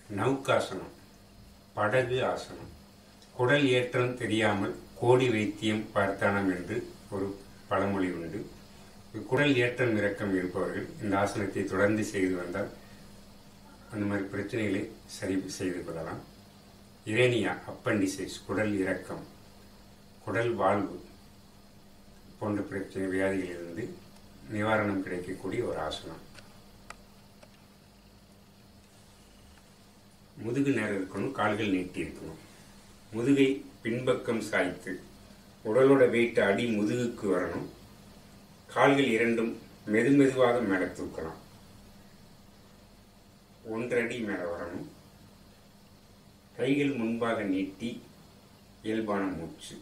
நௌகாசனம் படகு ஆசனம் குடல் ஏற்றம் தெரியாமல் கோடி வைத்தியம் பார்த்தானம் என்று ஒரு பழமொழி உண்டு குடல் ஏற்றம் இறக்கம் இருப்பவர்கள் இந்த ஆசனத்தை தொடர்ந்து செய்து வந்தால் அந்த மாதிரி பிரச்சனைகளை சரி செய்து கொள்ளலாம் இரேனியா அப்பண்டிசைஸ் குடல் இறக்கம் குடல் வாழ்வு போன்ற பிரச்சனை வியாதிகளிலிருந்து நிவாரணம் கிடைக்கக்கூடிய ஒரு ஆசனம் முதுகு நேரம் இருக்கணும் கால்கள் நீட்டி இருக்கணும் முதுகை பின்பக்கம் சாய்த்து உடலோட வெயிட் அடி முதுகுக்கு வரணும் கால்கள் இரண்டும் மெதுமெதுவாக மேலே தூக்கலாம் ஒன்றடி மேலே வரணும் கைகள் முன்பாக நீட்டி இயல்பான மூச்சு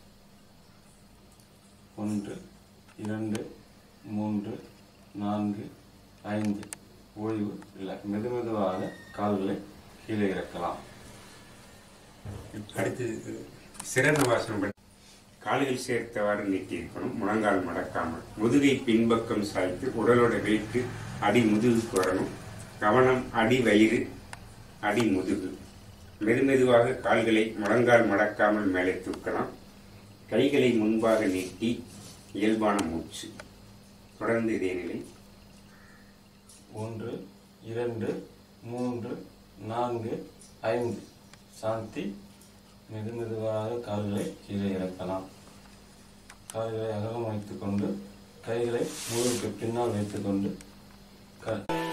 ஒன்று இரண்டு மூன்று நான்கு ஐந்து ஓய்வு இல்லை மெதுமெதுவாக கால்களை கீழே இறக்கலாம் அடுத்து சிரநவாசனம் பண்ணி கால்கள் சேர்த்தவாறு நீட்டி இருக்கணும் முழங்கால் மடக்காமல் முதுகை பின்பக்கம் சாய்த்து உடலோட வெயிட்டு அடி முதுகுக்கு வரணும் கவனம் அடி வயிறு அடி முதுகு மெதுமெதுவாக கால்களை முழங்கால் மடக்காமல் மேலே தூக்கலாம் கைகளை முன்பாக நீட்டி இயல்பான மூச்சு தொடர்ந்து இதே நிலை ஒன்று இரண்டு மூன்று நான்கு ஐந்து சாந்தி மெதுமெதுவாக கால்களை கீழே இறக்கலாம் கால்களை அகலம் வைத்துக்கொண்டு கைகளை முதுகுக்கு பின்னால் வைத்துக்கொண்டு க